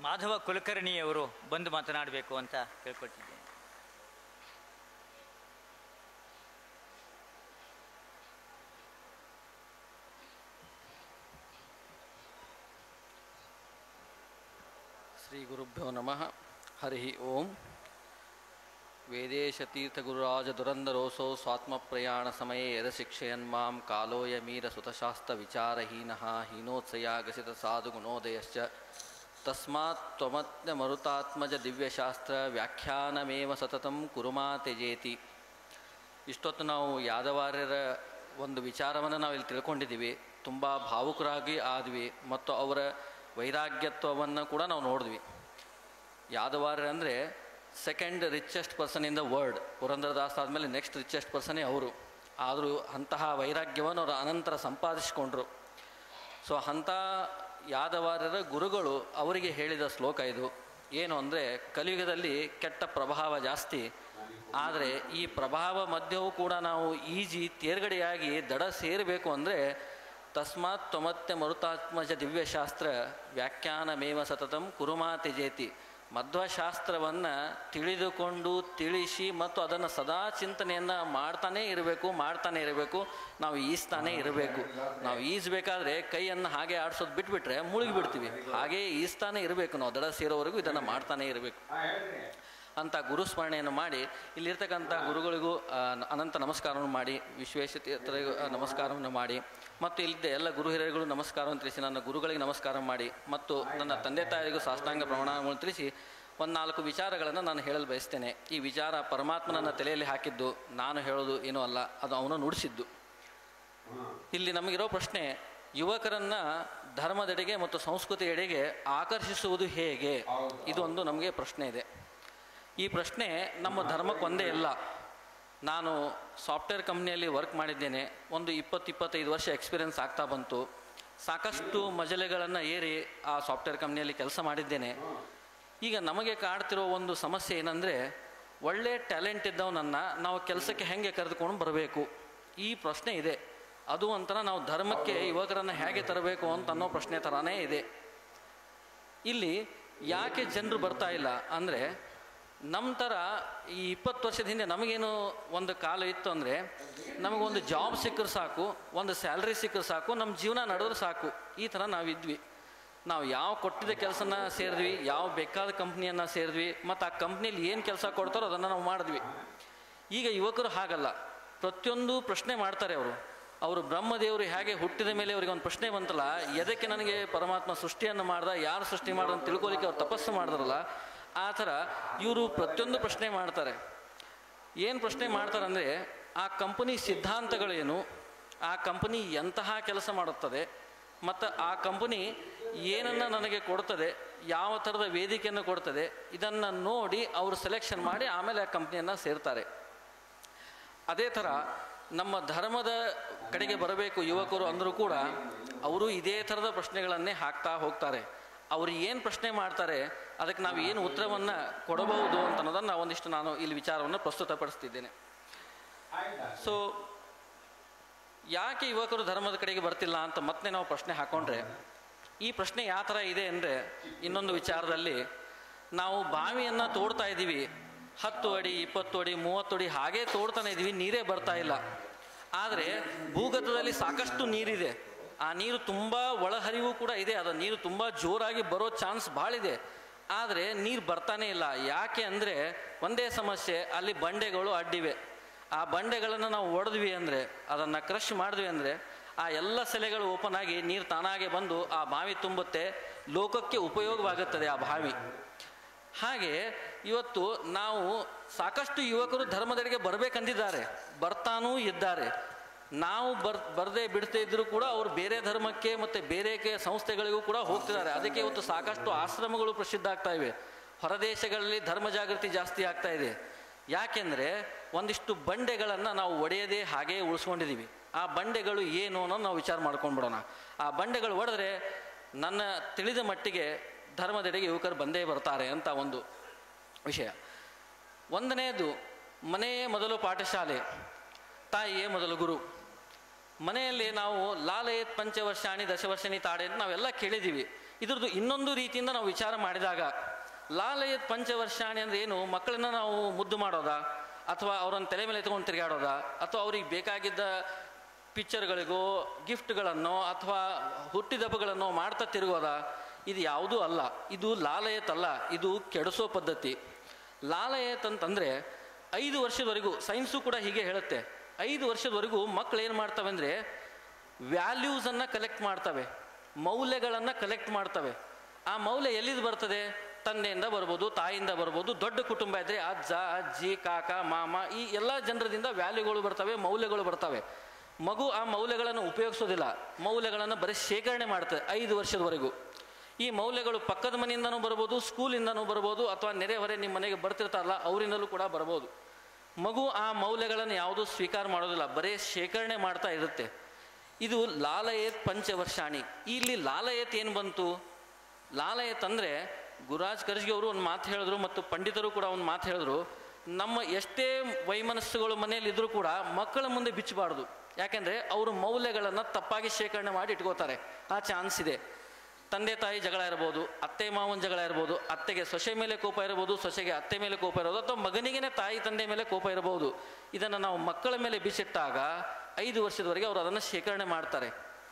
ಮಾಧವ ಕುಲಕರ್ಣಿಯವರು ಬಂದು ಮಾತನಾಡಬೇಕು ಅಂತ ಕೇಳ್ಕೊಳ್ತಿದ್ದೇನೆ ಶ್ರೀ ಗುರುಭ್ಯೋ ನಮಃ ಹರಿ ಓಂ ವೇದೇಶತೀರ್ಥಗುರುರಾಜ ದುರಂದರೋಸೋ ಸ್ವಾತ್ಮಪ್ರಯಾಣ ಸಮಯೇ ಯದ ಶಿಕ್ಷಯನ್ಮಾಂ ಕಾಲೋಯ ಮೀರ ಸುತಶಾಸ್ತ್ರ ವಿಚಾರಹೀನಃ ಹೀನೋತ್ಸಯಾಗಸಿತ ಸಾಧು ಗುಣೋದಯಶ್ಚ ತಸ್ಮಾತ್ ತ್ವಮತ್ಯ ಮರುತಾತ್ಮಜ ದಿವ್ಯಶಾಸ್ತ್ರ ವ್ಯಾಖ್ಯಾನಮೇವ ಸತತಂ ಕುರುಮಾ ತ್ಯಜೇತಿ ಇಷ್ಟೊತ್ತು ನಾವು ಯಾದವಾರ್ಯರ ಒಂದು ವಿಚಾರವನ್ನು ನಾವು ಇಲ್ಲಿ ತಿಳ್ಕೊಂಡಿದ್ದೀವಿ ತುಂಬ ಭಾವುಕರಾಗಿ ಆದ್ವಿ ಮತ್ತು ಅವರ ವೈರಾಗ್ಯತ್ವವನ್ನು ಕೂಡ ನಾವು ನೋಡಿದ್ವಿ ಯಾದವಾರ್ಯರು ಅಂದರೆ second richest person in the world Purandaradas ಆದಮೇಲೆ ನೆಕ್ಸ್ಟ್ ರಿಚೆಸ್ಟ್ ಪರ್ಸನೇ ಅವರು ಆದರೂ ಅಂತಹ ವೈರಾಗ್ಯವನ್ನು ಅವರು ಅನಂತರ ಸಂಪಾದಿಸಿಕೊಂಡ್ರು ಸೊ ಅಂಥ ಯಾದವಾರ್ಯರ ಗುರುಗಳು ಅವರಿಗೆ ಹೇಳಿದ ಶ್ಲೋಕ ಇದು ಏನು ಅಂದರೆ ಕಲಿಯುಗದಲ್ಲಿ ಕೆಟ್ಟ ಪ್ರಭಾವ ಜಾಸ್ತಿ ಆದರೆ ಈ ಪ್ರಭಾವ ಮಧ್ಯವೂ ಕೂಡ ನಾವು ಈಜಿ ತೇರ್ಗಡೆಯಾಗಿ ದಡ ಸೇರಬೇಕು ಅಂದರೆ ತಸ್ಮಾತ್ ತ್ವಮತ್ಯ ಮರುತಾತ್ಮಜ ದಿವ್ಯಶಾಸ್ತ್ರ ವ್ಯಾಖ್ಯಾನಮೇವ ಸತತಂ ಕುರುಮಾ ತ್ಯಜೇತಿ ಮಧ್ವಶಾಸ್ತ್ರವನ್ನು ತಿಳಿದುಕೊಂಡು ತಿಳಿಸಿ ಮತ್ತು ಅದನ್ನು ಸದಾ ಚಿಂತನೆಯನ್ನು ಮಾಡ್ತಾನೇ ಇರಬೇಕು ಮಾಡ್ತಾನೆ ಇರಬೇಕು ನಾವು ಈಸ್ತಾನೆ ಇರಬೇಕು ನಾವು ಈಸ್ಬೇಕಾದ್ರೆ ಕೈಯನ್ನು ಹಾಗೆ ಆಡಿಸೋದು ಬಿಟ್ಬಿಟ್ರೆ ಮುಳುಗಿ ಬಿಡ್ತೀವಿ ಹಾಗೇ ಈಸ್ತಾನೆ ಇರಬೇಕು ನಾವು ದಡ ಸೇರೋವರೆಗೂ ಇದನ್ನು ಮಾಡ್ತಾನೆ ಇರಬೇಕು ಅಂತ ಗುರುಸ್ಮರಣೆಯನ್ನು ಮಾಡಿ ಇಲ್ಲಿರ್ತಕ್ಕಂಥ ಗುರುಗಳಿಗೂ ಆ, ಅನಂತ ನಮಸ್ಕಾರವನ್ನು ಮಾಡಿ ವಿಶ್ವೇಶ್ವರಿಗೂ ನಮಸ್ಕಾರವನ್ನು ಮಾಡಿ ಮತ್ತು ಇಲ್ಲಿದ್ದ ಎಲ್ಲ ಗುರು ಹಿರಿಯರಿಗೂ ನಮಸ್ಕಾರವನ್ನು ತಿಳಿಸಿ ನನ್ನ ಗುರುಗಳಿಗೆ ನಮಸ್ಕಾರ ಮಾಡಿ ಮತ್ತು ನನ್ನ ತಂದೆ ತಾಯಿಗೂ ಸಾಷ್ಟಾಂಗ ಪ್ರಮಾಣವನ್ನು ತಿಳಿಸಿ ಒಂದು ನಾಲ್ಕು ವಿಚಾರಗಳನ್ನು ನಾನು ಹೇಳಲು ಬಯಸ್ತೇನೆ ಈ ವಿಚಾರ ಪರಮಾತ್ಮನನ್ನ ತಲೆಯಲ್ಲಿ ಹಾಕಿದ್ದು ನಾನು ಹೇಳೋದು ಏನೂ ಅಲ್ಲ ಅದು ಅವನು ನುಡಿಸಿದ್ದು ಇಲ್ಲಿ ನಮಗಿರೋ ಪ್ರಶ್ನೆ ಯುವಕರನ್ನ ಧರ್ಮದೆಡೆಗೆ ಮತ್ತು ಸಂಸ್ಕೃತಿಯೆಡೆಗೆ ಆಕರ್ಷಿಸುವುದು ಹೇಗೆ ಇದೊಂದು ನಮಗೆ ಪ್ರಶ್ನೆ ಇದೆ ಈ ಪ್ರಶ್ನೆ ನಮ್ಮ ಧರ್ಮಕ್ಕೊಂದೇ ಇಲ್ಲ ನಾನು ಸಾಫ್ಟ್ವೇರ್ ಕಂಪ್ನಿಯಲ್ಲಿ ವರ್ಕ್ ಮಾಡಿದ್ದೇನೆ ಒಂದು ಇಪ್ಪತ್ತು ಇಪ್ಪತ್ತೈದು ವರ್ಷ ಎಕ್ಸ್ಪೀರಿಯನ್ಸ್ ಆಗ್ತಾ ಬಂತು ಸಾಕಷ್ಟು ಮಜಲೆಗಳನ್ನು ಏರಿ ಆ ಸಾಫ್ಟ್ವೇರ್ ಕಂಪ್ನಿಯಲ್ಲಿ ಕೆಲಸ ಮಾಡಿದ್ದೇನೆ ಈಗ ನಮಗೆ ಕಾಡ್ತಿರೋ ಒಂದು ಸಮಸ್ಯೆ ಏನಂದರೆ ಒಳ್ಳೆ ಟ್ಯಾಲೆಂಟ್ ಇದ್ದವನನ್ನು ನಾವು ಕೆಲಸಕ್ಕೆ ಹೆಂಗೆ ಕರೆದುಕೊಂಡು ಬರಬೇಕು ಈ ಪ್ರಶ್ನೆ ಇದೆ ಅದು ಒಂಥರ ನಾವು ಧರ್ಮಕ್ಕೆ ಯುವಕರನ್ನು ಹೇಗೆ ತರಬೇಕು ಅಂತ ಅನ್ನೋ ಪ್ರಶ್ನೆ ಥರನೇ ಇದೆ ಇಲ್ಲಿ ಯಾಕೆ ಜನರು ಬರ್ತಾ ಇಲ್ಲ ಅಂದರೆ ನಮ್ಮ ಥರ ಈ ಇಪ್ಪತ್ತು ವರ್ಷದ ಹಿಂದೆ ನಮಗೇನು ಒಂದು ಕಾಲ ಇತ್ತು ಅಂದರೆ ನಮಗೊಂದು ಜಾಬ್ ಸಿಕ್ಕರೆ ಸಾಕು ಒಂದು ಸ್ಯಾಲ್ರಿ ಸಿಕ್ಕರೆ ಸಾಕು ನಮ್ಮ ಜೀವನ ನಡೆದ್ರೆ ಸಾಕು ಈ ಥರ ನಾವಿದ್ವಿ ನಾವು ಯಾವ ಕೊಟ್ಟಿದ್ದ ಕೆಲಸನ ಸೇರಿದ್ವಿ ಯಾವ ಬೇಕಾದ ಕಂಪ್ನಿಯನ್ನು ಸೇರಿದ್ವಿ ಮತ್ತು ಆ ಕಂಪ್ನಿಲಿ ಏನು ಕೆಲಸ ಕೊಡ್ತಾರೋ ಅದನ್ನು ನಾವು ಮಾಡಿದ್ವಿ ಈಗ ಯುವಕರು ಹಾಗಲ್ಲ ಪ್ರತಿಯೊಂದು ಪ್ರಶ್ನೆ ಮಾಡ್ತಾರೆ ಅವರು ಅವರು ಬ್ರಹ್ಮದೇವರು ಹೇಗೆ ಹುಟ್ಟಿದ ಮೇಲೆ ಅವರಿಗೆ ಒಂದು ಪ್ರಶ್ನೆ ಬಂತಲ್ಲ ಎದಕ್ಕೆ ನನಗೆ ಪರಮಾತ್ಮ ಸೃಷ್ಟಿಯನ್ನು ಮಾಡ್ದ ಯಾರು ಸೃಷ್ಟಿ ಮಾಡ್ದ ಅಂತ ತಿಳ್ಕೊಲಿಕ್ಕೆ ಅವ್ರು ತಪಸ್ಸು ಮಾಡಿದ್ರಲ್ಲ ಆ ಥರ ಇವರು ಪ್ರತಿಯೊಂದು ಪ್ರಶ್ನೆ ಮಾಡ್ತಾರೆ ಏನು ಪ್ರಶ್ನೆ ಮಾಡ್ತಾರೆ ಅಂದರೆ ಆ ಕಂಪನಿ ಸಿದ್ಧಾಂತಗಳೇನು ಆ ಕಂಪನಿ ಎಂತಹ ಕೆಲಸ ಮಾಡುತ್ತದೆ ಮತ್ತು ಆ ಕಂಪನಿ ಏನನ್ನು ನನಗೆ ಕೊಡ್ತದೆ ಯಾವ ಥರದ ವೇದಿಕೆಯನ್ನು ಕೊಡ್ತದೆ ಇದನ್ನು ನೋಡಿ ಅವರು ಸೆಲೆಕ್ಷನ್ ಮಾಡಿ ಆಮೇಲೆ ಆ ಕಂಪ್ನಿಯನ್ನು ಸೇರ್ತಾರೆ ಅದೇ ಥರ ನಮ್ಮ ಧರ್ಮದ ಕಡೆಗೆ ಬರಬೇಕು ಯುವಕರು ಅಂದರೂ ಕೂಡ ಅವರು ಇದೇ ಥರದ ಪ್ರಶ್ನೆಗಳನ್ನೇ ಹಾಕ್ತಾ ಹೋಗ್ತಾರೆ ಅವರು ಏನು ಪ್ರಶ್ನೆ ಮಾಡ್ತಾರೆ ಅದಕ್ಕೆ ನಾವು ಏನು ಉತ್ತರವನ್ನು ಕೊಡಬಹುದು ಅಂತ ಅನ್ನೋದನ್ನು ಒಂದಿಷ್ಟು ನಾನು ಇಲ್ಲಿ ವಿಚಾರವನ್ನು ಪ್ರಸ್ತುತಪಡಿಸ್ತಿದ್ದೇನೆ ಸೊ ಯಾಕೆ ಯುವಕರು ಧರ್ಮದ ಕಡೆಗೆ ಬರ್ತಿಲ್ಲ ಅಂತ ಮತ್ತೆ ನಾವು ಪ್ರಶ್ನೆ ಹಾಕೊಂಡ್ರೆ ಈ ಪ್ರಶ್ನೆ ಯಾವ ಥರ ಇದೆ ಅಂದರೆ ಇನ್ನೊಂದು ವಿಚಾರದಲ್ಲಿ ನಾವು ಬಾವಿಯನ್ನು ತೋಡ್ತಾ ಇದ್ದೀವಿ ಹತ್ತು ಅಡಿ ಇಪ್ಪತ್ತು ಅಡಿ ಮೂವತ್ತು ಅಡಿ ಹಾಗೇ ತೋಡ್ತಾನೆ ಇದ್ದೀವಿ ನೀರೇ ಬರ್ತಾ ಇಲ್ಲ ಆದರೆ ಭೂಗತದಲ್ಲಿ ಸಾಕಷ್ಟು ನೀರಿದೆ ಆ ನೀರು ತುಂಬ ಒಳಹರಿವು ಕೂಡ ಇದೆ ಅದು ನೀರು ತುಂಬ ಜೋರಾಗಿ ಬರೋ ಚಾನ್ಸ್ ಭಾಳಿದೆ ಆದರೆ ನೀರು ಬರ್ತಾನೆ ಇಲ್ಲ ಯಾಕೆ ಅಂದರೆ ಒಂದೇ ಸಮಸ್ಯೆ ಅಲ್ಲಿ ಬಂಡೆಗಳು ಅಡ್ಡಿವೆ ಆ ಬಂಡೆಗಳನ್ನು ನಾವು ಒಡೆದ್ವಿ ಅಂದರೆ ಅದನ್ನು ಕ್ರಶ್ ಮಾಡಿದ್ವಿ ಅಂದರೆ ಆ ಎಲ್ಲ ಸೆಲೆಗಳು ಓಪನ್ ಆಗಿ ನೀರು ತಾನಾಗೆ ಬಂದು ಆ ಬಾವಿ ತುಂಬುತ್ತೆ ಲೋಕಕ್ಕೆ ಉಪಯೋಗವಾಗುತ್ತದೆ ಆ ಬಾವಿ ಹಾಗೆ ಇವತ್ತು ನಾವು ಸಾಕಷ್ಟು ಯುವಕರು ಧರ್ಮದೆಡೆಗೆ ಬರಬೇಕಂದಿದ್ದಾರೆ ಬರ್ತಾನೂ ಇದ್ದಾರೆ ನಾವು ಬರ್ ಬರದೇ ಬಿಡ್ತಾ ಇದ್ದರೂ ಕೂಡ ಅವರು ಬೇರೆ ಧರ್ಮಕ್ಕೆ ಮತ್ತು ಬೇರೆ ಕೆ- ಸಂಸ್ಥೆಗಳಿಗೂ ಕೂಡ ಹೋಗ್ತಿದ್ದಾರೆ ಅದಕ್ಕೆ ಇವತ್ತು ಸಾಕಷ್ಟು ಆಶ್ರಮಗಳು ಪ್ರಸಿದ್ಧ ಆಗ್ತಾ ಇವೆ ಹೊರದೇಶಗಳಲ್ಲಿ ಧರ್ಮ ಜಾಗೃತಿ ಜಾಸ್ತಿ ಆಗ್ತಾ ಇದೆ ಯಾಕೆಂದರೆ ಒಂದಿಷ್ಟು ಬಂಡೆಗಳನ್ನು ನಾವು ಒಡೆಯದೇ ಹಾಗೇ ಉಳಿಸ್ಕೊಂಡಿದ್ದೀವಿ ಆ ಬಂಡೆಗಳು ಏನು ಅನ್ನೋದು ನಾವು ವಿಚಾರ ಮಾಡ್ಕೊಂಡ್ಬಿಡೋಣ ಆ ಬಂಡೆಗಳು ಒಡೆದ್ರೆ ನನ್ನ ತಿಳಿದ ಮಟ್ಟಿಗೆ ಧರ್ಮದೆಡೆಗೆ ಯುವಕರು ಬಂದೇ ಬರ್ತಾರೆ ಅಂತ ಒಂದು ವಿಷಯ ಒಂದನೆಯದು ಮನೆಯೇ ಮೊದಲು ಪಾಠಶಾಲೆ ತಾಯಿಯೇ ಮೊದಲು ಗುರು ಮನೆಯಲ್ಲಿ ನಾವು ಲಾಲಯತ್ ಪಂಚವರ್ಷಾಣಿ ದಶವರ್ಷಣಿ ತಾಡೆ ಅಂತ ನಾವೆಲ್ಲ ಕೇಳಿದ್ದೀವಿ ಇದ್ರದ್ದು ಇನ್ನೊಂದು ರೀತಿಯಿಂದ ನಾವು ವಿಚಾರ ಮಾಡಿದಾಗ ಲಾಲಯತ್ ಪಂಚವರ್ಷಾಣಿ ಅಂದ್ರೆ ಏನು ಮಕ್ಕಳನ್ನ ನಾವು ಮುದ್ದು ಮಾಡೋದಾ ಅಥವಾ ಅವರನ್ನ ತಲೆ ಮೇಲೆ ಎತ್ಕೊಂಡು ತಿರುಗಾಡೋದಾ ಅಥವಾ ಅವ್ರಿಗೆ ಬೇಕಾಗಿದ್ದ ಪಿಕ್ಚರ್ಗಳಿಗೋ ಗಿಫ್ಟ್ಗಳನ್ನು ಅಥವಾ ಹುಟ್ಟಿದಬ್ಬಗಳನ್ನು ಮಾಡ್ತಾ ತಿರುಗೋದ ಇದು ಯಾವುದೂ ಅಲ್ಲ ಇದು ಲಾಲಯತ್ ಅಲ್ಲ ಇದು ಕೆಡಿಸೋ ಪದ್ಧತಿ ಲಾಲಯತ್ ಅಂತಂದರೆ ಐದು ವರ್ಷದವರೆಗೂ ಸೈನ್ಸು ಕೂಡ ಹೀಗೆ ಹೇಳುತ್ತೆ ಐದು ವರ್ಷದವರೆಗೂ ಮಕ್ಕಳು ಏನು ಮಾಡ್ತವೆ ಅಂದರೆ ವ್ಯಾಲ್ಯೂಸನ್ನು ಕಲೆಕ್ಟ್ ಮಾಡ್ತವೆ ಮೌಲ್ಯಗಳನ್ನು ಕಲೆಕ್ಟ್ ಮಾಡ್ತವೆ ಆ ಮೌಲ್ಯ ಎಲ್ಲಿದು ಬರ್ತದೆ ತಂದೆಯಿಂದ ಬರ್ಬೋದು ತಾಯಿಯಿಂದ ಬರ್ಬೋದು ದೊಡ್ಡ ಕುಟುಂಬ ಇದ್ದರೆ ಅಜ್ಜ ಅಜ್ಜಿ ಕಾಕ ಮಾಮ ಈ ಎಲ್ಲ ಜನರದಿಂದ ವ್ಯಾಲ್ಯೂಗಳು ಬರ್ತವೆ ಮೌಲ್ಯಗಳು ಬರ್ತವೆ ಮಗು ಆ ಮೌಲ್ಯಗಳನ್ನು ಉಪಯೋಗಿಸೋದಿಲ್ಲ ಮೌಲ್ಯಗಳನ್ನು ಬರೀ ಶೇಖರಣೆ ಮಾಡ್ತದೆ ಐದು ವರ್ಷದವರೆಗೂ ಈ ಮೌಲ್ಯಗಳು ಪಕ್ಕದ ಮನೆಯಿಂದನೂ ಬರ್ಬೋದು ಸ್ಕೂಲಿಂದನೂ ಬರ್ಬೋದು ಅಥವಾ ನೆರೆಹೊರೆ ನಿಮ್ಮ ಮನೆಗೆ ಬರ್ತಿರ್ತಾರಲ್ಲ ಅವರಿಂದಲೂ ಕೂಡ ಬರ್ಬೋದು ಮಗು ಆ ಮೌಲ್ಯಗಳನ್ನು ಯಾವುದೂ ಸ್ವೀಕಾರ ಮಾಡೋದಿಲ್ಲ ಬರೀ ಶೇಖರಣೆ ಮಾಡ್ತಾ ಇರುತ್ತೆ ಇದು ಲಾಲಯತ್ ಪಂಚವರ್ಷಾಣಿ ಇಲ್ಲಿ ಲಾಲಯತ್ ಏನು ಬಂತು ಲಾಲಯತ್ ಅಂದರೆ ಗುರುರಾಜ್ ಕರ್ಜ್ಗೆ ಅವರು ಒಂದು ಮಾತು ಹೇಳಿದ್ರು ಮತ್ತು ಪಂಡಿತರು ಕೂಡ ಒಂದು ಮಾತು ಹೇಳಿದ್ರು ನಮ್ಮ ಎಷ್ಟೇ ವೈಮನಸ್ಸುಗಳು ಮನೆಯಲ್ಲಿ ಇದ್ರೂ ಕೂಡ ಮಕ್ಕಳ ಮುಂದೆ ಬಿಚ್ಚಬಾರ್ದು ಯಾಕೆಂದರೆ ಅವರು ಮೌಲ್ಯಗಳನ್ನು ತಪ್ಪಾಗಿ ಶೇಖರಣೆ ಮಾಡಿ ಇಟ್ಕೋತಾರೆ ಆ ಚಾನ್ಸ್ ಇದೆ ತಂದೆ ತಾಯಿ ಜಗಳ ಇರ್ಬೋದು ಅತ್ತೆ ಮಾವನ ಜಗಳ ಇರ್ಬೋದು ಅತ್ತೆಗೆ ಸೊಸೆ ಮೇಲೆ ಕೋಪ ಇರ್ಬೋದು ಸೊಸೆಗೆ ಅತ್ತೆ ಮೇಲೆ ಕೋಪ ಇರ್ಬೋದು ಅಥವಾ ಮಗನಿಗೇನೆ ತಾಯಿ ತಂದೆ ಮೇಲೆ ಕೋಪ ಇರಬಹುದು ಇದನ್ನು ನಾವು ಮಕ್ಕಳ ಮೇಲೆ ಬಿಸಿಟ್ಟಾಗ ಐದು ವರ್ಷದವರೆಗೆ ಅವರು ಅದನ್ನು ಶೇಖರಣೆ ಮಾಡ್ತಾರೆ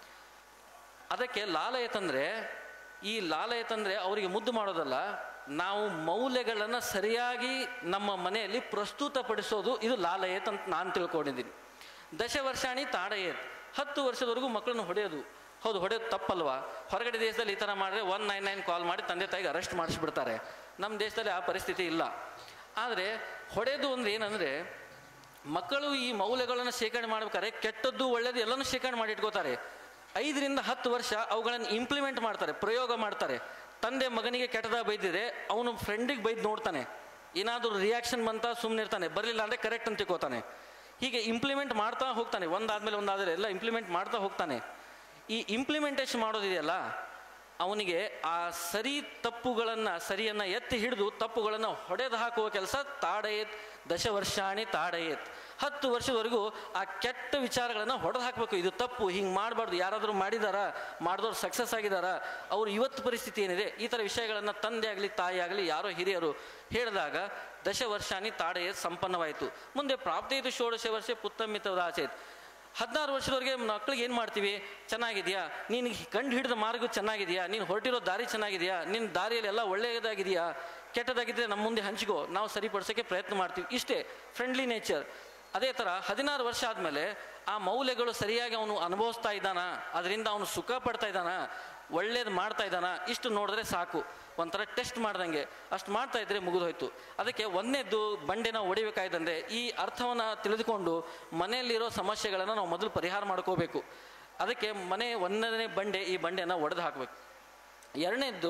ಅದಕ್ಕೆ ಲಾಲಯತ್ ಅಂದರೆ ಈ ಲಾಲಯತ್ ಅಂದರೆ ಅವರಿಗೆ ಮುದ್ದು ಮಾಡೋದಲ್ಲ ನಾವು ಮೌಲ್ಯಗಳನ್ನು ಸರಿಯಾಗಿ ನಮ್ಮ ಮನೆಯಲ್ಲಿ ಪ್ರಸ್ತುತಪಡಿಸೋದು ಇದು ಲಾಲಯತ್ ಅಂತ ನಾನು ತಿಳ್ಕೊಂಡಿದ್ದೀನಿ ದಶ ವರ್ಷಾಣಿ ತಾಡಯತ್ ಹತ್ತು ವರ್ಷದವರೆಗೂ ಮಕ್ಕಳನ್ನು ಹೊಡೆಯೋದು ಹೌದು ಹೊಡೆಯೋದು ತಪ್ಪಲ್ವಾ ಹೊರಗಡೆ ದೇಶದಲ್ಲಿ ಈ ಥರ ಮಾಡಿದ್ರೆ ಒನ್ ನೈನ್ ನೈನ್ ಕಾಲ್ ಮಾಡಿ ತಂದೆ ತಾಯಿಗೆ ಅರೆಸ್ಟ್ ಮಾಡಿಸ್ಬಿಡ್ತಾರೆ ನಮ್ಮ ದೇಶದಲ್ಲಿ ಆ ಪರಿಸ್ಥಿತಿ ಇಲ್ಲ ಆದರೆ ಹೊಡೆಯೋದು ಅಂದ್ರೆ ಏನಂದರೆ ಮಕ್ಕಳು ಈ ಮೌಲ್ಯಗಳನ್ನು ಶೇಖರಣೆ ಮಾಡ್ಬೇಕಾದ್ರೆ ಕೆಟ್ಟದ್ದು ಒಳ್ಳೆಯದು ಎಲ್ಲನೂ ಶೇಖರಣೆ ಮಾಡಿ ಇಟ್ಕೋತಾರೆ ಐದರಿಂದ ಹತ್ತು ವರ್ಷ ಅವುಗಳನ್ನು ಇಂಪ್ಲಿಮೆಂಟ್ ಮಾಡ್ತಾರೆ ಪ್ರಯೋಗ ಮಾಡ್ತಾರೆ ತಂದೆ ಮಗನಿಗೆ ಕೆಟ್ಟದ ಬೈದಿದ್ರೆ ಅವನು ಫ್ರೆಂಡಿಗೆ ಬೈದು ನೋಡ್ತಾನೆ ಏನಾದರೂ ರಿಯಾಕ್ಷನ್ ಬಂತ ಸುಮ್ಮನೆ ಇರ್ತಾನೆ ಬರಲಿಲ್ಲ ಅಂದರೆ ಕರೆಕ್ಟ್ ಅಂತ ತಿಳ್ಕೊತಾನೆ ಹೀಗೆ ಇಂಪ್ಲಿಮೆಂಟ್ ಮಾಡ್ತಾ ಹೋಗ್ತಾನೆ ಒಂದಾದ್ಮೇಲೆ ಒಂದಾದರೆ ಎಲ್ಲ ಇಂಪ್ಲಿಮೆಂಟ್ ಮಾಡ್ತಾ ಹೋಗ್ತಾನೆ ಈ ಇಂಪ್ಲಿಮೆಂಟೇಷನ್ ಮಾಡೋದಿದೆಯಲ್ಲ ಅವನಿಗೆ ಆ ಸರಿ ತಪ್ಪುಗಳನ್ನು ಸರಿಯನ್ನು ಎತ್ತಿ ಹಿಡಿದು ತಪ್ಪುಗಳನ್ನು ಹೊಡೆದು ಹಾಕುವ ಕೆಲಸ ತಾಡಯೇತ್ ದಶ ವರ್ಷಾಣಿ ತಾಡಯೇತ್ ಹತ್ತು ವರ್ಷದವರೆಗೂ ಆ ಕೆಟ್ಟ ವಿಚಾರಗಳನ್ನು ಹೊಡೆದು ಹಾಕಬೇಕು ಇದು ತಪ್ಪು ಹಿಂಗೆ ಮಾಡಬಾರ್ದು ಯಾರಾದರೂ ಮಾಡಿದಾರಾ ಮಾಡಿದವ್ರು ಸಕ್ಸಸ್ ಆಗಿದಾರಾ ಅವ್ರು ಇವತ್ತು ಪರಿಸ್ಥಿತಿ ಏನಿದೆ ಈ ಥರ ವಿಷಯಗಳನ್ನು ತಂದೆ ಆಗಲಿ ತಾಯಿ ಆಗಲಿ ಯಾರೋ ಹಿರಿಯರು ಹೇಳಿದಾಗ ದಶ ವರ್ಷಾನಿ ತಾಡಯೇತ್ ಸಂಪನ್ನವಾಯಿತು ಮುಂದೆ ಪ್ರಾಪ್ತಿಯಿತು ಷೋಡಶ ವರ್ಷ ಪುತ್ತಮಿತದ ಆಚೆತ್ ಹದಿನಾರು ವರ್ಷದವರೆಗೆ ಮಕ್ಳಿಗೆ ಏನು ಮಾಡ್ತೀವಿ ಚೆನ್ನಾಗಿದೆಯಾ ನೀನು ಕಂಡು ಹಿಡಿದ ಮಾರ್ಗ ಚೆನ್ನಾಗಿದೆಯಾ ನೀನು ಹೊರಟಿರೋ ದಾರಿ ಚೆನ್ನಾಗಿದೆಯಾ ನಿನ್ನ ದಾರಿಯಲ್ಲಿ ಎಲ್ಲ ಒಳ್ಳೆಯದಾಗಿದೆಯಾ ಕೆಟ್ಟದಾಗಿದ್ದರೆ ನಮ್ಮ ಮುಂದೆ ಹಂಚಿಕೋ ನಾವು ಸರಿಪಡಿಸೋಕ್ಕೆ ಪ್ರಯತ್ನ ಮಾಡ್ತೀವಿ ಇಷ್ಟೇ ಫ್ರೆಂಡ್ಲಿ ನೇಚರ್ ಅದೇ ಥರ ಹದಿನಾರು ವರ್ಷ ಆದಮೇಲೆ ಆ ಮೌಲ್ಯಗಳು ಸರಿಯಾಗಿ ಅವನು ಅನುಭವಿಸ್ತಾ ಇದ್ದಾನ ಅದರಿಂದ ಅವನು ಸುಖ ಪಡ್ತಾ ಇದ್ದಾನ ಒಳ್ಳೇದು ಮಾಡ್ತಾ ಇದ್ದಾನ ಇಷ್ಟು ನೋಡಿದ್ರೆ ಸಾಕು ಒಂಥರ ಟೆಸ್ಟ್ ಮಾಡ್ದಂಗೆ ಅಷ್ಟು ಮಾಡ್ತಾ ಇದ್ರೆ ಮುಗಿದೋಯ್ತು ಅದಕ್ಕೆ ಒಂದನೇದ್ದು ಬಂಡೆನ ಹೊಡಿಬೇಕಾಯ್ತಂದ್ರೆ ಈ ಅರ್ಥವನ್ನು ತಿಳಿದುಕೊಂಡು ಮನೆಯಲ್ಲಿರೋ ಸಮಸ್ಯೆಗಳನ್ನು ನಾವು ಮೊದಲು ಪರಿಹಾರ ಮಾಡ್ಕೋಬೇಕು ಅದಕ್ಕೆ ಮನೆ ಒಂದನೇ ಬಂಡೆ ಈ ಬಂಡೆನ ಒಡೆದು ಹಾಕಬೇಕು ಎರಡನೇದ್ದು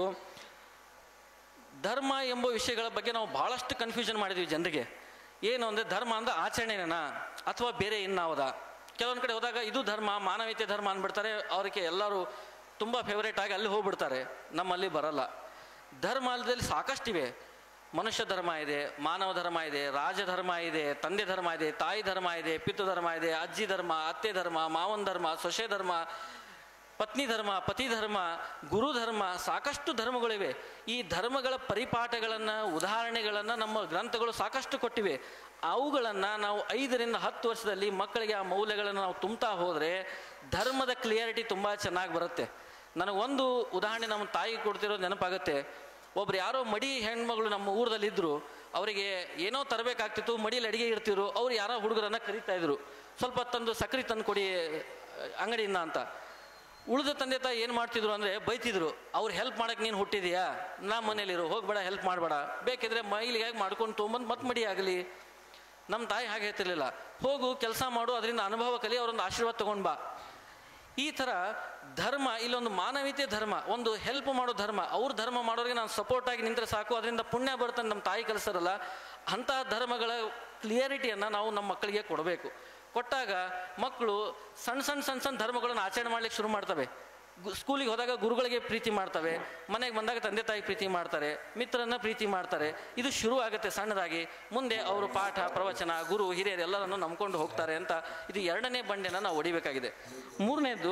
ಧರ್ಮ ಎಂಬ ವಿಷಯಗಳ ಬಗ್ಗೆ ನಾವು ಭಾಳಷ್ಟು ಕನ್ಫ್ಯೂಷನ್ ಮಾಡಿದ್ವಿ ಜನರಿಗೆ ಏನು ಅಂದರೆ ಧರ್ಮ ಅಂದ್ರೆ ಆಚರಣೆನಾ ಅಥವಾ ಬೇರೆ ಇನ್ನಾವದ ಕೆಲವೊಂದು ಕಡೆ ಹೋದಾಗ ಇದು ಧರ್ಮ ಮಾನವೀಯತೆ ಧರ್ಮ ಅಂದ್ಬಿಡ್ತಾರೆ ಅವ್ರಿಗೆ ಎಲ್ಲರೂ ತುಂಬ ಫೇವರೇಟ್ ಆಗಿ ಅಲ್ಲಿ ಹೋಗ್ಬಿಡ್ತಾರೆ ನಮ್ಮಲ್ಲಿ ಬರಲ್ಲ ಧರ್ಮದಲ್ಲಿ ಸಾಕಷ್ಟಿವೆ ಮನುಷ್ಯ ಧರ್ಮ ಇದೆ ಮಾನವ ಧರ್ಮ ಇದೆ ರಾಜಧರ್ಮ ಇದೆ ತಂದೆ ಧರ್ಮ ಇದೆ ತಾಯಿ ಧರ್ಮ ಇದೆ ಪಿತೃ ಧರ್ಮ ಇದೆ ಅಜ್ಜಿ ಧರ್ಮ ಅತ್ತೆ ಧರ್ಮ ಮಾವನ ಧರ್ಮ ಸೊಸೆ ಧರ್ಮ ಪತ್ನಿ ಧರ್ಮ ಪತಿ ಧರ್ಮ ಗುರು ಧರ್ಮ ಸಾಕಷ್ಟು ಧರ್ಮಗಳಿವೆ ಈ ಧರ್ಮಗಳ ಪರಿಪಾಠಗಳನ್ನು ಉದಾಹರಣೆಗಳನ್ನು ನಮ್ಮ ಗ್ರಂಥಗಳು ಸಾಕಷ್ಟು ಕೊಟ್ಟಿವೆ ಅವುಗಳನ್ನು ನಾವು ಐದರಿಂದ ಹತ್ತು ವರ್ಷದಲ್ಲಿ ಮಕ್ಕಳಿಗೆ ಆ ಮೌಲ್ಯಗಳನ್ನು ನಾವು ತುಂಬ್ತಾ ಹೋದರೆ ಧರ್ಮದ ಕ್ಲಿಯರಿಟಿ ತುಂಬ ಚೆನ್ನಾಗಿ ಬರುತ್ತೆ ನನಗೊಂದು ಉದಾಹರಣೆ ನಮ್ಮ ತಾಯಿ ಕೊಡ್ತಿರೋದು ನೆನಪಾಗುತ್ತೆ ಒಬ್ರು ಯಾರೋ ಮಡಿ ಹೆಣ್ಮಗಳು ನಮ್ಮ ಊರದಲ್ಲಿ ಇದ್ರು ಅವರಿಗೆ ಏನೋ ತರಬೇಕಾಗ್ತಿತ್ತು ಮಡಿಯಲ್ಲಿ ಅಡಿಗೆ ಇರ್ತಿದ್ರು ಅವ್ರು ಯಾರೋ ಹುಡುಗರನ್ನ ಕರೀತಾ ಇದ್ರು ಸ್ವಲ್ಪ ತಂದು ಸಕ್ಕರೆ ತಂದು ಕೊಡಿ ಅಂಗಡಿಯಿಂದ ಅಂತ ಉಳಿದ ತಂದೆ ತಾಯಿ ಏನು ಮಾಡ್ತಿದ್ರು ಅಂದರೆ ಬೈತಿದ್ರು ಅವ್ರು ಹೆಲ್ಪ್ ಮಾಡಕ್ಕೆ ನೀನು ಹುಟ್ಟಿದೀಯಾ ನಾ ಮನೇಲಿರು ಹೋಗ್ಬೇಡ ಹೆಲ್ಪ್ ಮಾಡಬೇಡ ಬೇಕಿದ್ರೆ ಮೈಲಿಗೆ ಮಾಡ್ಕೊಂಡು ತೊಗೊಂಬಂದು ಮತ್ತೆ ಮಡಿ ಆಗಲಿ ನಮ್ಮ ತಾಯಿ ಹಾಗೆ ಹೇಳ್ತಿರ್ಲಿಲ್ಲ ಹೋಗು ಕೆಲಸ ಮಾಡು ಅದರಿಂದ ಅನುಭವ ಕಲಿ ಅವರೊಂದು ಆಶೀರ್ವಾದ ತಗೊಂಡ್ ಬಾ ಈ ಥರ ಧರ್ಮ ಇಲ್ಲೊಂದು ಮಾನವೀಯತೆ ಧರ್ಮ ಒಂದು ಹೆಲ್ಪ್ ಮಾಡೋ ಧರ್ಮ ಅವ್ರ ಧರ್ಮ ಮಾಡೋರಿಗೆ ನಾನು ಸಪೋರ್ಟ್ ಆಗಿ ನಿಂತರೆ ಸಾಕು ಅದರಿಂದ ಪುಣ್ಯ ಬರುತ್ತೆ ನಮ್ಮ ತಾಯಿ ಕಲಿಸ್ತಾರಲ್ಲ ಅಂತಹ ಧರ್ಮಗಳ ಕ್ಲಿಯರಿಟಿಯನ್ನು ನಾವು ನಮ್ಮ ಮಕ್ಕಳಿಗೆ ಕೊಡಬೇಕು ಕೊಟ್ಟಾಗ ಮಕ್ಕಳು ಸಣ್ಣ ಸಣ್ಣ ಸಣ್ಣ ಸಣ್ಣ ಧರ್ಮಗಳನ್ನು ಆಚರಣೆ ಮಾಡ್ಲಿಕ್ಕೆ ಶುರು ಮಾಡ್ತವೆ ಗು- ಸ್ಕೂಲಿಗೆ ಹೋದಾಗ ಗುರುಗಳಿಗೆ ಪ್ರೀತಿ ಮಾಡ್ತವೆ ಮನೆಗೆ ಬಂದಾಗ ತಂದೆ ತಾಯಿ ಪ್ರೀತಿ ಮಾಡ್ತಾರೆ ಮಿತ್ರರನ್ನ ಪ್ರೀತಿ ಮಾಡ್ತಾರೆ ಇದು ಶುರು ಆಗುತ್ತೆ ಸಣ್ಣದಾಗಿ ಮುಂದೆ ಅವರು ಪಾಠ ಪ್ರವಚನ ಗುರು ಹಿರಿಯರು ಎಲ್ಲರನ್ನು ನಂಬ್ಕೊಂಡು ಹೋಗ್ತಾರೆ ಅಂತ ಇದು ಎರಡನೇ ಬಂಡೆನ ನಾವು ಹೊಡಿಬೇಕಾಗಿದೆ ಮೂರನೇದು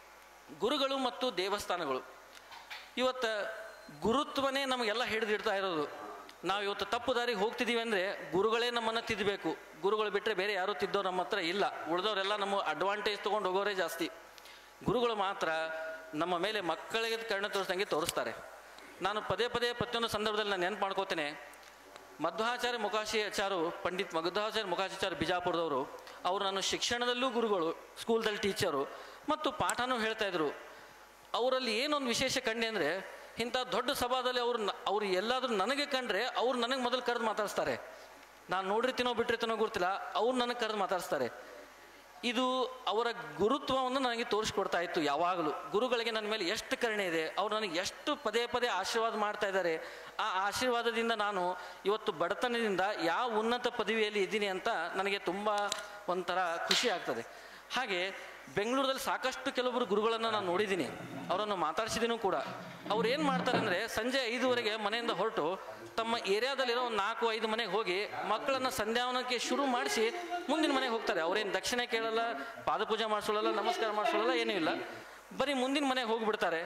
ಗುರುಗಳು ಮತ್ತು ದೇವಸ್ಥಾನಗಳು ಇವತ್ತು ಗುರುತ್ವನೇ ನಮಗೆಲ್ಲ ಹಿಡಿದಿಡ್ತಾ ಇರೋದು ನಾವು ಇವತ್ತು ತಪ್ಪು ದಾರಿಗೆ ಹೋಗ್ತಿದ್ದೀವಿ ಅಂದರೆ ಗುರುಗಳೇ ನಮ್ಮನ್ನು ತಿದ್ದಬೇಕು ಗುರುಗಳು ಬಿಟ್ಟರೆ ಬೇರೆ ಯಾರೂ ತಿದ್ದೋ ನಮ್ಮ ಹತ್ರ ಇಲ್ಲ ಉಳಿದವರೆಲ್ಲ ನಮ್ಮ ಅಡ್ವಾಂಟೇಜ್ ತೊಗೊಂಡು ಹೋಗೋರೇ ಜಾಸ್ತಿ ಗುರುಗಳು ಮಾತ್ರ ನಮ್ಮ ಮೇಲೆ ಮಕ್ಕಳಿಗೆ ಕರ್ಣ ತೋರಿಸ್ದಂಗೆ ತೋರಿಸ್ತಾರೆ ನಾನು ಪದೇ ಪದೇ ಪ್ರತಿಯೊಂದು ಸಂದರ್ಭದಲ್ಲಿ ನಾನು ನೆನ್ಪು ಮಾಡ್ಕೋತೇನೆ ಮಧ್ವಾಚಾರ್ಯ ಮುಖಾಶಿಯಾಚಾರು ಪಂಡಿತ್ ಮಧ್ವಾಚಾರ್ಯ ಮುಖಾಶಿಚಾರ್ಯ ಬಿಜಾಪುರದವರು ಅವರು ನಾನು ಶಿಕ್ಷಣದಲ್ಲೂ ಗುರುಗಳು ಸ್ಕೂಲ್ದಲ್ಲಿ ಟೀಚರು ಮತ್ತು ಪಾಠನೂ ಹೇಳ್ತಾ ಇದ್ರು ಅವರಲ್ಲಿ ಏನೊಂದು ವಿಶೇಷ ಕಂಡೆ ಅಂದರೆ ಇಂಥ ದೊಡ್ಡ ಸಭಾದಲ್ಲಿ ಅವ್ರು ನ- ಅವ್ರು ಎಲ್ಲಾದ್ರೂ ನನಗೆ ಕಂಡ್ರೆ ಅವ್ರು ನನಗೆ ಮೊದಲು ಕರೆದು ಮಾತಾಡಿಸ್ತಾರೆ ನಾನು ನೋಡಿರ್ತೀನೋ ಬಿಟ್ಟಿರ್ತೀನೋ ಗೊತ್ತಿಲ್ಲ ಅವ್ರು ನನಗೆ ಕರೆದು ಮಾತಾಡಿಸ್ತಾರೆ ಇದು ಅವರ ಗುರುತ್ವವನ್ನು ನನಗೆ ತೋರಿಸ್ಕೊಡ್ತಾ ಇತ್ತು ಯಾವಾಗಲೂ ಗುರುಗಳಿಗೆ ನನ್ನ ಮೇಲೆ ಎಷ್ಟು ಕರುಣೆ ಇದೆ ಅವ್ರು ನನಗೆ ಎಷ್ಟು ಪದೇ ಪದೇ ಆಶೀರ್ವಾದ ಮಾಡ್ತಾ ಇದ್ದಾರೆ ಆ ಆಶೀರ್ವಾದದಿಂದ ನಾನು ಇವತ್ತು ಬಡತನದಿಂದ ಯಾವ ಉನ್ನತ ಪದವಿಯಲ್ಲಿ ಇದ್ದೀನಿ ಅಂತ ನನಗೆ ತುಂಬ ಒಂಥರ ಖುಷಿ ಆಗ್ತದೆ ಹಾಗೆ ಬೆಂಗಳೂರಲ್ಲಿ ಸಾಕಷ್ಟು ಕೆಲವೊಬ್ಬರು ಗುರುಗಳನ್ನು ನಾನು ನೋಡಿದ್ದೀನಿ ಅವರನ್ನು ಮಾತಾಡಿಸಿದೀನಿ ಕೂಡ ಅವ್ರು ಏನು ಮಾಡ್ತಾರೆ ಅಂದರೆ ಸಂಜೆ ಐದುವರೆಗೆ ಮನೆಯಿಂದ ಹೊರಟು ತಮ್ಮ ಏರಿಯಾದಲ್ಲಿರೋ ಒಂದು ನಾಲ್ಕು ಐದು ಮನೆಗೆ ಹೋಗಿ ಮಕ್ಕಳನ್ನು ಸಂಧ್ಯಾವನಕ್ಕೆ ಶುರು ಮಾಡಿಸಿ ಮುಂದಿನ ಮನೆಗೆ ಹೋಗ್ತಾರೆ ಅವ್ರೇನು ದಕ್ಷಿಣೆ ಕೇಳಲ್ಲ ಪಾದಪೂಜೆ ಮಾಡಿಸೋಲ್ಲ ನಮಸ್ಕಾರ ಮಾಡಿಸೋಲ್ಲ ಏನೂ ಇಲ್ಲ ಬರೀ ಮುಂದಿನ ಮನೆಗೆ ಹೋಗಿಬಿಡ್ತಾರೆ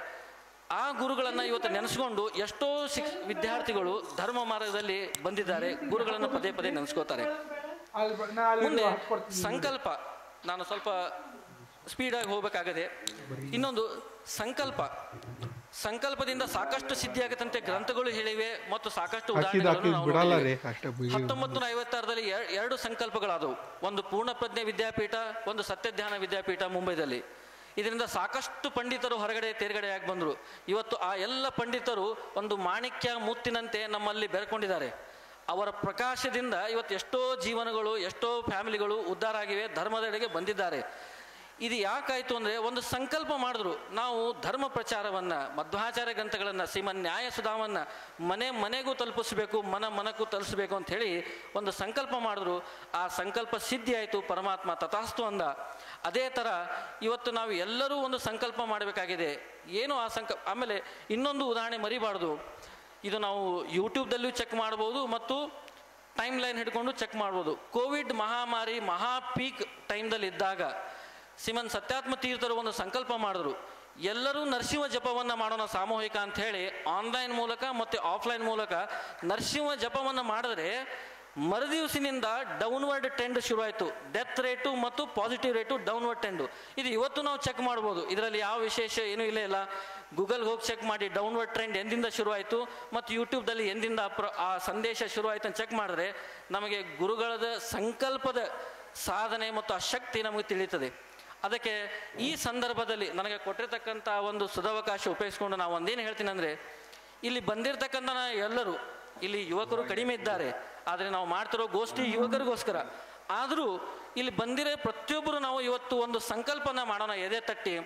ಆ ಗುರುಗಳನ್ನು ಇವತ್ತು ನೆನೆಸ್ಕೊಂಡು ಎಷ್ಟೋ ಶಿಕ್ಷ ವಿದ್ಯಾರ್ಥಿಗಳು ಧರ್ಮ ಮಾರ್ಗದಲ್ಲಿ ಬಂದಿದ್ದಾರೆ ಗುರುಗಳನ್ನು ಪದೇ ಪದೇ ನೆನೆಸ್ಕೋತಾರೆ ಅಲ್ಲಿ ಬ- ನಾ ಅಲ್ಲಿ ಮುಂದೆ ಹಾಕ್ಕೊಡ್ತೀನಿ. ಸಂಕಲ್ಪ ನಾನು ಸ್ವಲ್ಪ ಸ್ಪೀಡಾಗಿ ಹೋಗಬೇಕಾಗದೆ ಇನ್ನೊಂದು ಸಂಕಲ್ಪ ಸಂಕಲ್ಪದಿಂದ ಸಾಕಷ್ಟು ಸಿದ್ಧಿ ಆಗತ್ತಂತೆ ಗ್ರಂಥಗಳು ಹೇಳಿವೆ ಮತ್ತು ಸಾಕಷ್ಟು ಹಾಕಿದ್ ಉದಾಹರಣೆಗಳನ್ನು ಹಾಕಿದ್ ನಾವು ಬಿಡಲ್ಲ ನೋಡಿದ್ದೇವೆ. ರೀ ಅಷ್ಟೇ ಬಿಗಿ- ಹತ್ತೊಂಬತ್ತು ನೂರ ಐವತ್ತಾರರಲ್ಲಿ ಎರ- ಎರಡು ಸಂಕಲ್ಪಗಳಾದವು ಒಂದು ಪೂರ್ಣ ಪ್ರಜ್ಞೆ ವಿದ್ಯಾಪೀಠ ಒಂದು ಸತ್ಯಧ್ಯಾನ ವಿದ್ಯಾಪೀಠ ಮುಂಬೈದಲ್ಲಿ ಇದರಿಂದ ಸಾಕಷ್ಟು ಪಂಡಿತರು ಹೊರಗಡೆ ತೇರ್ಗಡೆಯಾಗಿ ಬಂದರು ಇವತ್ತು ಆ ಎಲ್ಲ ಪಂಡಿತರು ಒಂದು ಮಾಣಿಕ್ಯ ಮುತ್ತಿನಂತೆ ನಮ್ಮಲ್ಲಿ ಬೆರ್ಕೊಂಡಿದ್ದಾರೆ ಅವರ ಪ್ರಕಾಶದಿಂದ ಇವತ್ತು ಎಷ್ಟೋ ಜೀವನಗಳು ಎಷ್ಟೋ ಫ್ಯಾಮಿಲಿಗಳು ಉದ್ಧಾರ ಆಗಿವೆ ಧರ್ಮದೆಡೆಗೆ ಬಂದಿದ್ದಾರೆ ಇದು ಯಾಕಾಯ್ತು ಅಂದರೆ ಒಂದು ಸಂಕಲ್ಪ ಮಾಡಿದ್ರು ನಾವು ಧರ್ಮ ಪ್ರಚಾರವನ್ನು ಮಧ್ವಾಚಾರ್ಯ ಗ್ರಂಥಗಳನ್ನು ಶ್ರೀಮನ್ ನ್ಯಾಯ ಸುಧಾವನ್ನು ಮನೆ ಮನೆಗೂ ತಲುಪಿಸಬೇಕು ಮನ ಮನಕ್ಕೂ ತಲುಪಿಸಬೇಕು ಅಂತ ಹೇಳಿ ಒಂದು ಸಂಕಲ್ಪ ಮಾಡಿದ್ರು ಆ ಸಂಕಲ್ಪ ಸಿದ್ಧಿ ಆಯಿತು ಪರಮಾತ್ಮ ತಥಾಸ್ತು ಅಂದ ಅದೇ ಥರ ಇವತ್ತು ನಾವು ಎಲ್ಲರೂ ಒಂದು ಸಂಕಲ್ಪ ಮಾಡಬೇಕಾಗಿದೆ ಏನು ಆ ಸಂಕಲ್ಪ ಆಮೇಲೆ ಇನ್ನೊಂದು ಉದಾಹರಣೆ ಮರಿಬಾರ್ದು ಇದು ನಾವು ಯೂಟ್ಯೂಬ್ದಲ್ಲೂ ಚೆಕ್ ಮಾಡ್ಬೋದು ಮತ್ತು ಟೈಮ್ ಲೈನ್ ಹಿಡ್ಕೊಂಡು ಚೆಕ್ ಮಾಡ್ಬೋದು ಕೋವಿಡ್ ಮಹಾಮಾರಿ ಮಹಾ ಪೀಕ್ ಟೈಮ್ದಲ್ಲಿ ಇದ್ದಾಗ ಶ್ರೀಮನ್ ಸತ್ಯಾತ್ಮ ತೀರ್ಥರು ಒಂದು ಸಂಕಲ್ಪ ಮಾಡಿದ್ರು ಎಲ್ಲರೂ ನರಸಿಂಹ ಜಪವನ್ನು ಮಾಡೋಣ ಸಾಮೂಹಿಕ ಅಂತ ಹೇಳಿ ಆನ್ಲೈನ್ ಮೂಲಕ ಮತ್ತು ಆಫ್ಲೈನ್ ಮೂಲಕ ನರಸಿಂಹ ಜಪವನ್ನು ಮಾಡಿದ್ರೆ ಮರುದಿವಸಿನಿಂದ ಡೌನ್ವರ್ಡ್ ಟ್ರೆಂಡ್ ಶುರುವಾಯಿತು ಡೆತ್ ರೇಟು ಮತ್ತು ಪಾಸಿಟಿವ್ ರೇಟು ಡೌನ್ವರ್ಡ್ ಟ್ರೆಂಡು ಇದು ಇವತ್ತು ನಾವು ಚೆಕ್ ಮಾಡ್ಬೋದು ಇದರಲ್ಲಿ ಯಾವ ವಿಶೇಷ ಏನೂ ಇಲ್ಲ ಇಲ್ಲ ಗೂಗಲ್ಗೆ ಹೋಗಿ ಚೆಕ್ ಮಾಡಿ ಡೌನ್ವರ್ಡ್ ಟ್ರೆಂಡ್ ಎಂದಿಂದ ಶುರುವಾಯಿತು ಮತ್ತು ಯೂಟ್ಯೂಬ್ದಲ್ಲಿ ಎಂದಿಂದ ಪ್ರ ಆ ಸಂದೇಶ ಶುರುವಾಯಿತು ಅಂತ ಚೆಕ್ ಮಾಡಿದ್ರೆ ನಮಗೆ ಗುರುಗಳದ ಸಂಕಲ್ಪದ ಸಾಧನೆ ಮತ್ತು ಆ ಶಕ್ತಿ ನಮಗೆ ತಿಳಿಯುತ್ತದೆ ಅದಕ್ಕೆ ಈ ಸಂದರ್ಭದಲ್ಲಿ ನನಗೆ ಕೊಟ್ಟಿರ್ತಕ್ಕಂಥ ಒಂದು ಸದಾವಕಾಶ ಉಪಯೋಗಿಸ್ಕೊಂಡು ನಾವು ಒಂದೇನು ಹೇಳ್ತೀನಿ ಅಂದರೆ ಇಲ್ಲಿ ಬಂದಿರತಕ್ಕಂಥ ಎಲ್ಲರೂ ಇಲ್ಲಿ ಯುವಕರು ಕಡಿಮೆ ಇದ್ದಾರೆ ಆದರೆ ನಾವು ಮಾಡ್ತಿರೋ ಗೋಷ್ಠಿ ಯುವಕರಿಗೋಸ್ಕರ ಆದರೂ ಇಲ್ಲಿ ಬಂದಿರೋ ಪ್ರತಿಯೊಬ್ಬರು ನಾವು ಇವತ್ತು ಒಂದು ಸಂಕಲ್ಪನ ಮಾಡೋಣ ಎದೆ ತಟ್ಟಿ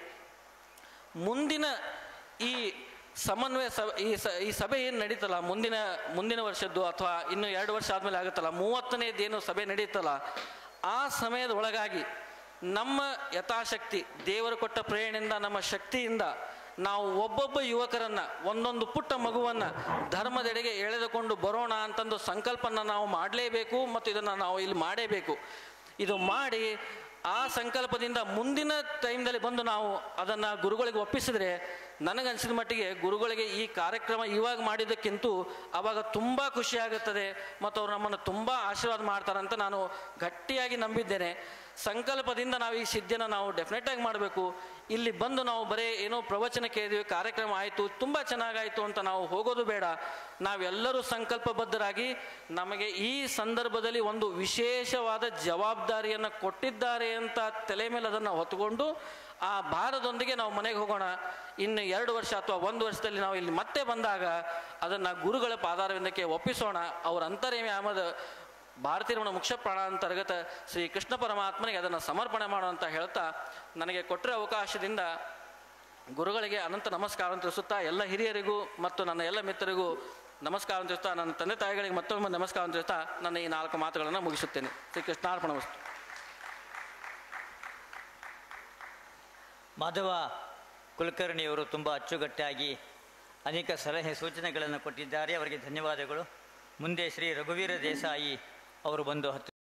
ಮುಂದಿನ ಈ ಸಮನ್ವಯ ಸ ಈ ಸ ಈ ಸಭೆ ಏನು ನಡೀತಲ್ಲ ಮುಂದಿನ ಮುಂದಿನ ವರ್ಷದ್ದು ಅಥವಾ ಇನ್ನು ಎರಡು ವರ್ಷ ಆದಮೇಲೆ ಆಗುತ್ತಲ್ಲ ಮೂವತ್ತನೇದೇನು ಸಭೆ ನಡೀತಲ್ಲ ಆ ಸಮಯದ ಒಳಗಾಗಿ ನಮ್ಮ ಯಥಾಶಕ್ತಿ ದೇವರು ಕೊಟ್ಟ ಪ್ರೇರಣೆಯಿಂದ ನಮ್ಮ ಶಕ್ತಿಯಿಂದ ನಾವು ಒಬ್ಬೊಬ್ಬ ಯುವಕರನ್ನ ಒಂದೊಂದು ಪುಟ್ಟ ಮಗುವನ್ನ ಧರ್ಮದೆಡೆಗೆ ಎಳೆದುಕೊಂಡು ಬರೋಣ ಅಂತಂದು ಸಂಕಲ್ಪನ ನಾವು ಮಾಡಲೇಬೇಕು ಮತ್ತು ಇದನ್ನು ನಾವು ಇಲ್ಲಿ ಮಾಡೇಬೇಕು ಇದು ಮಾಡಿ ಆ ಸಂಕಲ್ಪದಿಂದ ಮುಂದಿನ ಟೈಮ್ದಲ್ಲಿ ಬಂದು ನಾವು ಅದನ್ನು ಗುರುಗಳಿಗೆ ಒಪ್ಪಿಸಿದ್ರೆ ನನಗನ್ಸಿದ ಮಟ್ಟಿಗೆ ಗುರುಗಳಿಗೆ ಈ ಕಾರ್ಯಕ್ರಮ ಇವಾಗ ಮಾಡಿದ್ದಕ್ಕಿಂತೂ ಅವಾಗ ತುಂಬ ಖುಷಿಯಾಗುತ್ತದೆ ಮತ್ತು ಅವರು ನಮ್ಮನ್ನು ತುಂಬ ಆಶೀರ್ವಾದ ಮಾಡ್ತಾರಂತ ನಾನು ಗಟ್ಟಿಯಾಗಿ ನಂಬಿದ್ದೇನೆ ಸಂಕಲ್ಪದಿಂದ ನಾವು ಈ ಸಿದ್ಧಿಯನ್ನು ನಾವು ಡೆಫಿನೆಟಾಗಿ ಮಾಡಬೇಕು ಇಲ್ಲಿ ಬಂದು ನಾವು ಬರೀ ಏನೋ ಪ್ರವಚನ ಕೇಳಿದ್ವಿ ಕಾರ್ಯಕ್ರಮ ಆಯಿತು ತುಂಬ ಚೆನ್ನಾಗಾಯಿತು ಅಂತ ನಾವು ಹೋಗೋದು ಬೇಡ ನಾವೆಲ್ಲರೂ ಸಂಕಲ್ಪಬದ್ಧರಾಗಿ ನಮಗೆ ಈ ಸಂದರ್ಭದಲ್ಲಿ ಒಂದು ವಿಶೇಷವಾದ ಜವಾಬ್ದಾರಿಯನ್ನು ಕೊಟ್ಟಿದ್ದಾರೆ ಅಂತ ತಲೆ ಮೇಲೆ ಅದನ್ನು ಹೊತ್ತುಕೊಂಡು ಆ ಭಾರದೊಂದಿಗೆ ನಾವು ಮನೆಗೆ ಹೋಗೋಣ ಇನ್ನು ಎರಡು ವರ್ಷ ಅಥವಾ ಒಂದು ವರ್ಷದಲ್ಲಿ ನಾವು ಇಲ್ಲಿ ಮತ್ತೆ ಬಂದಾಗ ಅದನ್ನು ಗುರುಗಳ ಪಾದಾರವಿಂದಕ್ಕೆ ಒಪ್ಪಿಸೋಣ ಅವರ ಅಂತರ್ಯಾಮದ ಭಾರತೀಯ ಮುಖ್ಯ ಪ್ರಾಣಾಂತರ್ಗತ ಶ್ರೀ ಕೃಷ್ಣ ಪರಮಾತ್ಮನಿಗೆ ಅದನ್ನು ಸಮರ್ಪಣೆ ಮಾಡುವಂತ ಹೇಳ್ತಾ ನನಗೆ ಕೊಟ್ಟರೆ ಅವಕಾಶದಿಂದ ಗುರುಗಳಿಗೆ ಅನಂತ ನಮಸ್ಕಾರ ಅಂತ ತಿಳಿಸುತ್ತಾ ಎಲ್ಲ ಹಿರಿಯರಿಗೂ ಮತ್ತು ನನ್ನ ಎಲ್ಲ ಮಿತ್ರರಿಗೂ ನಮಸ್ಕಾರ ಅಂತ ತಿಳಿಸ್ತಾ ನನ್ನ ತಂದೆ ತಾಯಿಗಳಿಗೆ ಮತ್ತೊಮ್ಮೆ ನಮಸ್ಕಾರ ಅಂತ ತಿಳಿಸ್ತಾ ನನ್ನ ಈ ನಾಲ್ಕು ಮಾತುಗಳನ್ನು ಮುಗಿಸುತ್ತೇನೆ ಶ್ರೀ ಕೃಷ್ಣಾರ್ಪಣ ವಸ್ತು ಮಾಧವ ಕುಲಕರ್ಣಿಯವರು ತುಂಬ ಅಚ್ಚುಕಟ್ಟಾಗಿ ಅನೇಕ ಸಲಹೆ ಸೂಚನೆಗಳನ್ನು ಕೊಟ್ಟಿದ್ದಾರೆ ಅವರಿಗೆ ಧನ್ಯವಾದಗಳು ಮುಂದೆ ಶ್ರೀ ರಘುವೀರ ದೇಸಾಯಿ ಅವರು ಬಂದು ಹತ್ತು